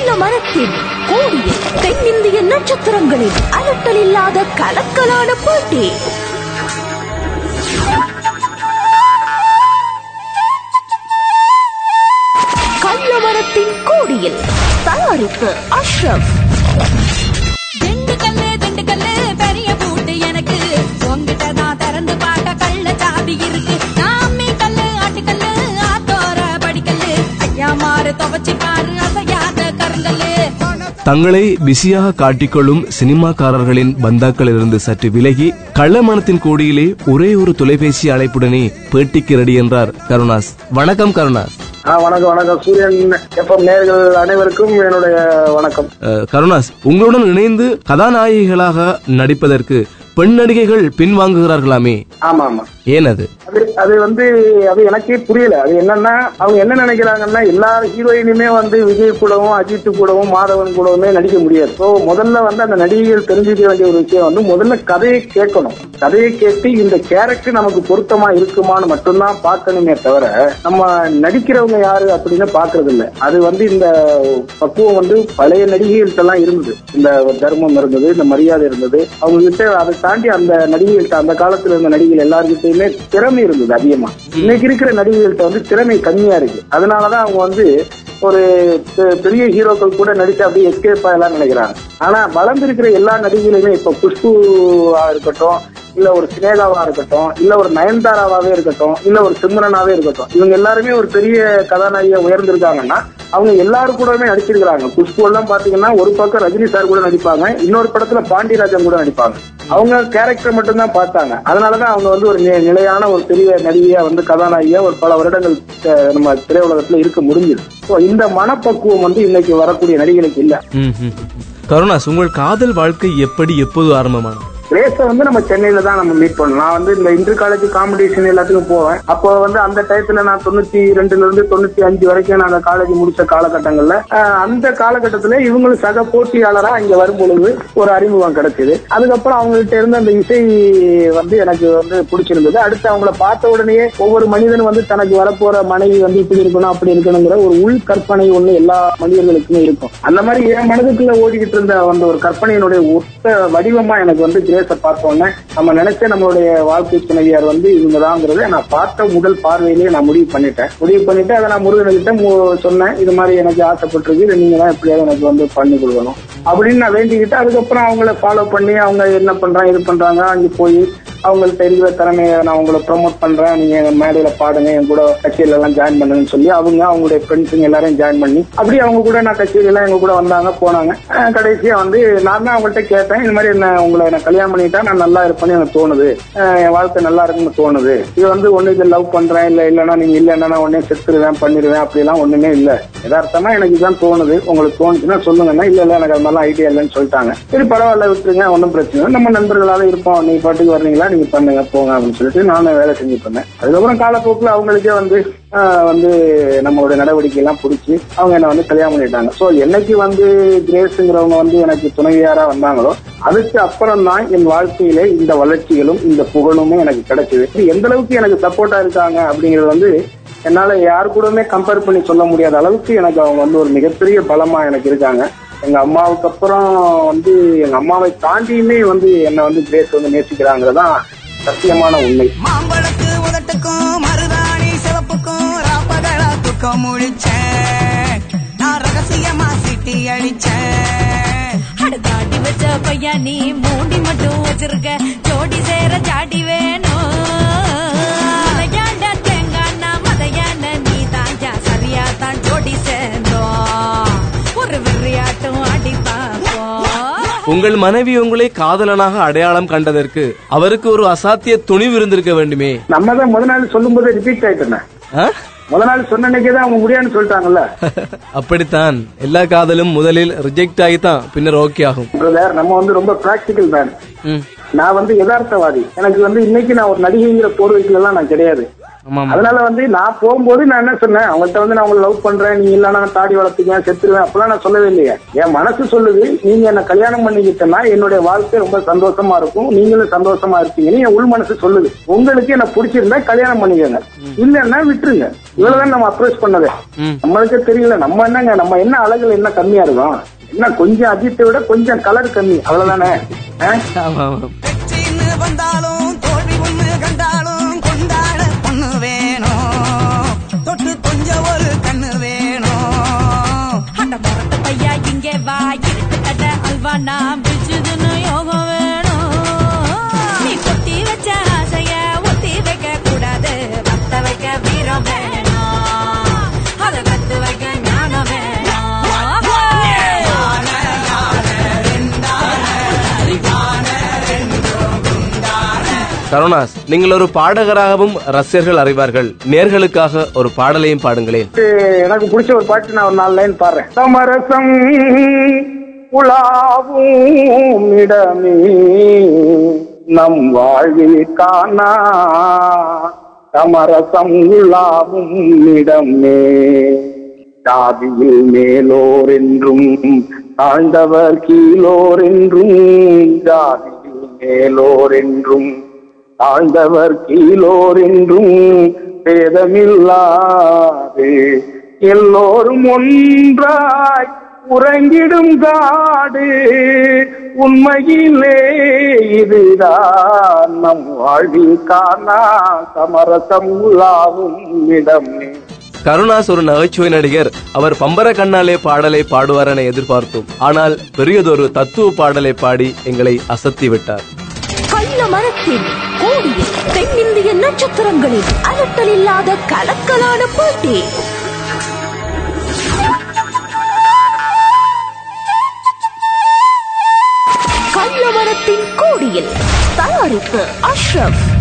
கள்ள மரத்தின் கோடியில் தென்னிந்திய நட்சத்திரங்களின் அலட்டல் இல்லாத கலக்கலான போட்டி கள்ள மரத்தின் கோடியில் தயாரிப்பு அஷ்ரப் திண்டுக்கல்லு திண்டுக்கல்லு பெரிய பூட்டு எனக்கு உங்ககிட்ட தான் திறந்து பார்க்க கள்ள சாவி இருக்கு நாமி கல்லு ஆட்டுக்கல்லு ஆத்தோர படிக்கல்லு ஐயா மாறு துவச்சி பாரு அசையாத கருங்கல்லு தங்களை பிஸியாக காட்டிக்கொள்ளும் சினிமாக்காரர்களின் பந்தாக்களிலிருந்து சற்று விலகி கள்ளமனத்தின் கோடியிலே ஒரே ஒரு தொலைபேசி அழைப்புடனே பேட்டிக்கு ரெடி என்றார் கருணாஸ் வணக்கம் கருணாஸ் ஆ வணக்கம் வணக்கம் சூரியன் எஃப்எம் நேர்கள் அனைவருக்கும் என்னுடைய வணக்கம் அஹ், கருணாஸ் உங்களுடன் இணைந்து கதாநாயகிகளாக நடிப்பதற்கு பெண் நடிகைகள் பின்வாங்குகிறார்களாமே ஆமா ஆமா ஏன் அது அது அது வந்து அது எனக்கே புரியல அது என்னன்னா அவங்க என்ன நினைக்கிறாங்கன்னா எல்லா ஹீரோயினுமே வந்து விஜய் கூடவும் அஜித் கூடவும் மாதவன் கூடவுமே நடிக்க முடியாது ஸோ முதல்ல வந்து அந்த நடிகைகள் தெரிஞ்சுக்க வேண்டிய ஒரு விஷயம் வந்து முதல்ல கதையை கேட்கணும் கதையை கேட்டு இந்த கேரக்டர் நமக்கு பொருத்தமா இருக்குமான்னு மட்டும்தான் பார்க்கணுமே தவிர நம்ம நடிக்கிறவங்க யாரு அப்படின்னு பாக்குறது இல்ல அது வந்து இந்த பக்குவம் வந்து பழைய நடிகைகள்ட்ட எல்லாம் இருந்தது இந்த தர்மம் இருந்தது இந்த மரியாதை இருந்தது அவங்க கிட்ட அதை தாண்டி அந்த நடிகைகள்ட்ட அந்த காலத்துல இருந்த நடிகைகள் எல்லாருக்கிட்டையுமே திறமை இருந்தது அதிகமா இன்னைக்கு இருக்கிற நடிகைகள்ட்ட வந்து திறமை கம்மியா இருக்கு அதனாலதான் அவங்க வந்து ஒரு பெ- பெரிய ஹீரோக்கள் கூட நடிச்சு அப்படியே எஸ்கேப் ஆகலாம் நினைக்கிறாங்க ஆனா வளர்ந்திருக்கிற எல்லா நடிகைகளுமே இப்ப குஷ்புவா இருக்கட்டும் இல்ல ஒரு சினேகாவா இருக்கட்டும் இல்ல ஒரு நயன்தாராவாவே இருக்கட்டும் இல்ல ஒரு சிம்ரனாவே இருக்கட்டும் இவங்க எல்லாருமே ஒரு பெரிய கதாநாயகியா உயர்ந்திருக்காங்கன்னா அவங்க எல்லாரும் கூடவே நடிச்சிருக்காங்க குஷ்பு எல்லாம் பாத்தீங்கன்னா ஒரு பக்கம் ரஜினி சார் கூட நடிப்பாங்க இன்னொரு படத்துல பாண்டியராஜன் கூட நடிப்பாங்க அவங்க கேரக்டர் மட்டும்தான் பார்த்தாங்க அதனாலதான் அவங்க வந்து ஒரு நி- நிலையான ஒரு பெரிய நடிகையா வந்து கதாநாயகியா ஒரு பல வருடங்கள் அஹ், நம்ம திரையுலகத்துல இருக்க முடிஞ்சது So, இந்த மனப்பக்குவம் வந்து இன்னைக்கு வரக்கூடிய நடிகைகளுக்கு இல்ல ம், ம், ம். கருணாஸ் உங்கள் காதல் வாழ்க்கை எப்படி எப்போது ஆரம்பமானது ரேஸ வந்து நம்ம சென்னையில தான் நம்ம மீட் பண்ணோம் நான் வந்து இந்த இன்டர் காலேஜ் காம்படிஷன் எல்லாத்துக்கும் போவேன் அப்போ வந்து அந்த டயத்துல நான் தொண்ணூத்தி ரெண்டுல இருந்து தொண்ணூத்தி அஞ்சு வரைக்கும் நான் அந்த காலேஜ் முடிச்ச காலகட்டங்கள்ல அஹ், அந்த காலகட்டத்துல இவங்களும் சக போட்டியாளரா இங்க வரும் பொழுது ஒரு அறிமுகம் கிடைச்சது அதுக்கப்புறம் அவங்கள்ட்ட இருந்த அந்த இசை வந்து எனக்கு வந்து பிடிச்சிருந்தது அடுத்து அவங்கள பார்த்த உடனே ஒவ்வொரு மனிதனும் வந்து தனக்கு வரப்போற மனைவி வந்து இப்படி இருக்கணும் அப்படி இருக்கணுங்கிற ஒரு உள் கற்பனை ஒண்ணு எல்லா மனிதர்களுக்குமே இருக்கும் அந்த மாதிரி என் மனதுக்குள்ள ஓடிக்கிட்டு இருந்த அந்த ஒரு கற்பனையினுடைய ஒத்த வடிவமா எனக்கு வந்து கிரேஸை பார்த்தோன்னே நம்ம நினைச்ச நம்மளுடைய வாழ்க்கை துணைவியார் வந்து இவங்கதாங்கிறத நான் பார்த்த முதல் பார்வையிலேயே நான் முடிவு பண்ணிட்டேன் முடிவு பண்ணிட்டு அதை நான் முருகன்கிட்ட மு- சொன்னேன் இது மாதிரி எனக்கு ஆசைப்பட்டிருக்கு இதை நீங்க தான் எப்படியாவது எனக்கு வந்து பண்ணி கொடுக்கணும் அப்படின்னு நான் வேண்டிக்கிட்டு அதுக்கப்புறம் அவங்கள ஃபாலோ பண்ணி அவங்க என்ன பண்றாங்க இது பண்றாங்க அங்கே போய் அவங்கள்ட்ட இருக்கிற திறமையை நான் உங்களை ப்ரோமோட் பண்றேன் நீங்க எங்க மேடையில பாடுங்க என் கூட கச்சேரியில எல்லாம் ஜாயின் பண்ணுங்கன்னு சொல்லி அவங்க அவங்களுடைய ஃப்ரெண்ட்ஸுங்க எல்லாரையும் ஜாயின் பண்ணி அப்படி அவங்க கூட நான் கச்சேரி எல்லாம் எங்க கூட வந்தாங்க போனாங்க அஹ் கடைசியா வந்து நான் தான் அவங்கள்ட்ட கேட்டேன் இந்த மாதிரி என்ன உங்களை நான் கல்யாணம் பண்ணிட்டா நான் நல்லா இருப்பேன்னு எனக்கு தோணுது அஹ் என் வாழ்க்கை நல்லா இருக்குன்னு தோணுது இது வந்து ஒண்ணு இது லவ் பண்றேன் இல்ல இல்லைன்னா நீங்க இல்லைன்னா நான் உடனே செத்துருவேன் பண்ணிடுவேன் அப்படிலாம் ஒண்ணுமே இல்ல யதார்த்தமா எனக்கு இதான் தோணுது உங்களுக்கு தோணுச்சுன்னா சொல்லுங்கன்னா இல்ல இல்ல எனக்கு அது மாதிரிலாம் ஐடியா இல்லைன்னு சொல்லிட்டாங்க சரி பரவாயில்ல விட்டுருங்க ஒன்றும் பிரச்சனை இல்லை நம்ம நண்பர்களாவே இருப்போம் நீங்க பாட்டுக்கு வர்றீங்களா நீங்க பண்ணுங்க போங்க அப்படின்னு சொல்லிட்டு நானும் வேலை செஞ்சுட்டு இருந்தேன் அதுக்கப்புறம் காலப்போக்கில் அவங்களுக்கே வந்து ஆஹ், வந்து நம்மளுடைய நடவடிக்கை எல்லாம் பிடிச்சி அவங்க என்ன வந்து கல்யாணம் பண்ணிட்டாங்க சோ என்னைக்கு வந்து கிரேஸுங்கிறவங்க வந்து எனக்கு துணைவியாரா வந்தாங்களோ அதுக்கு அப்புறம் தான் என் வாழ்க்கையில இந்த வளர்ச்சிகளும் இந்த புகழுமே எனக்கு கிடைச்சது இது எந்த அளவுக்கு எனக்கு சப்போர்ட்டா இருக்காங்க அப்படிங்கிறது வந்து என்னால யாரு கூடவுமே கம்பேர் பண்ணி சொல்ல முடியாத அளவுக்கு எனக்கு அவங்க வந்து ஒரு மிகப்பெரிய பலமா எனக்கு இருக்காங்க எங்க அம்மாவுக்கு அப்புறம் வந்து எங்க அம்மாவை தாண்டியுமே வந்து என்னை வந்து கிரேஸ் வந்து நேசிக்கிறாங்கிறதான் சத்தியமான உண்மை மாம்பழத்து உதட்டுக்கும் மருதாணி சிவப்புக்கும் ராப்பகலா துக்கம் முழிச்சேன் நான் ரகசியமா சிட்டி அடிச்சேன் அடுத்தாட்டி வச்ச பையன் நீ மூடி மட்டும் வச்சிருக்க ஜோடி சேர ஜாடி வேணும் மலையாண்ட தேங்காண்ணா மதையான நீ தாஞ்சா சரியா தான் ஜோடி சேர்ந்தோம் ஒரு விளையாட்டும் அடி பார்ப்போம் உங்கள் மனைவி உங்களை காதலனாக அடையாளம் கண்டதற்கு அவருக்கு ஒரு அசாத்திய துணிவு இருந்திருக்க வேண்டுமே நம்ம தான் முத நாள் சொல்லும் போது ரிப்பீட் ஆயிட்டேன் ஆ? முத நாள் சொன்ன அன்னைக்கே தான் அவங்க முடியாதுன்னு சொல்லிட்டாங்கல்ல அப்படித்தான் எல்லா காதலும் முதலில் ரிஜெக்ட் ஆகித்தான் பின்னர் ஓகே ஆகும் பிரதர் நம்ம வந்து ரொம்ப பிராக்டிக்கல் மேன் ம். நான் வந்து யதார்த்தவாதி எனக்கு வந்து இன்னைக்கு நான் ஒரு நடிகைங்கிற போர்வைக்குள்ள எல்லாம் நான் கிடையாது ஆமா ஆமா. அதனால வந்து நான் போகும்போது நான் என்ன சொன்னேன் அவங்கள்ட்ட வந்து நான் உங்களை லவ் பண்றேன் நீங்க இல்லைன்னா நான் தாடி வளர்த்துக்குவேன் செத்துருவேன் அப்பெல்லாம் நான் சொல்லவே இல்லையே என் மனசு சொல்லுது நீங்க என்ன கல்யாணம் பண்ணிக்கிட்டேன்னா என்னுடைய வாழ்க்கை ரொம்ப சந்தோஷமா இருக்கும் நீங்களும் சந்தோஷமா இருப்பீங்கன்னு என் உள் மனசு சொல்லுது உங்களுக்கு என்ன பிடிச்சிருந்தா கல்யாணம் பண்ணிக்கோங்க இல்லைன்னா விட்டுருங்க இவ்வளவுதான் நம்ம அப்ரோச் பண்ணது ம். நம்மளுக்கே தெரியல நம்ம என்னங்க நம்ம என்ன அழகுல என்ன கம்மியா இருக்கும் என்ன கொஞ்சம் அஜித்தை விட கொஞ்சம் கலர் கம்மி அவ்வளவுதானே ஆ? ஆமா ஆமா வெற்றின்னு வந்தாலும் தோல்வி ஒண்ணு கண்டாலும் கொண்டாட பொண்ணு வேணும் தொட்டு கொஞ்சம் ஒரு கண்ணு வேணும் அட முரட்டு பையா இங்கே வா இருட்டு கட்ட அல்வா நான் பிடிச்சதுன்னு யோகம் வேணும் நீ கொட்டி வச்ச ஆசைய ஒத்தி வைக்க கூடாது வத்த வைக்க வீரம் வேணும் அதை கத்து வைக்க ஞானம் வேணும் கருணாஸ் நீங்கள் ஒரு பாடகராகவும் ரசிகர்கள் அறிவார்கள் நேர்களுக்காக ஒரு பாடலையும் பாடுங்களேன் எனக்கு பிடிச்ச ஒரு பாட்டு நான் ஒரு நாலு லைன் பாடுறேன் சமரசம் உலாவும் இடமே நம் வாழ்வில் காணா சமரசம் உலாவும் இடமே ஜாதியில் மேலோர் என்றும் தாழ்ந்தவர் கீழோர் என்றும் ஜாதியில் மேலோர் என்றும் தாழ்ந்தவர் கீழோர் என்றும் பேதமில்லாது எல்லோரும் ஒன்றாய் உறங்கிடும் காடு உண்மையிலே இதுதான் நம் வாழ்வில் காணா சமரசம் உலாவும் இடமே கருணாஸ் ஒரு நகைச்சுவை நடிகர் அவர் பம்பர கண்ணாலே பாடலை பாடுவார் என எதிர்பார்த்தோம் ஆனால் பெரியதொரு தத்துவ பாடலை பாடி எங்களை அசத்தி விட்டார் கள்ள மரத்தில் கூடிய தென்னிந்திய நட்சத்திரங்களின் அலட்டல் இல்லாத கலக்கலான போட்டி கள்ள மரத்தின் கோடியில் தயாரிப்பு அஷ்ரப்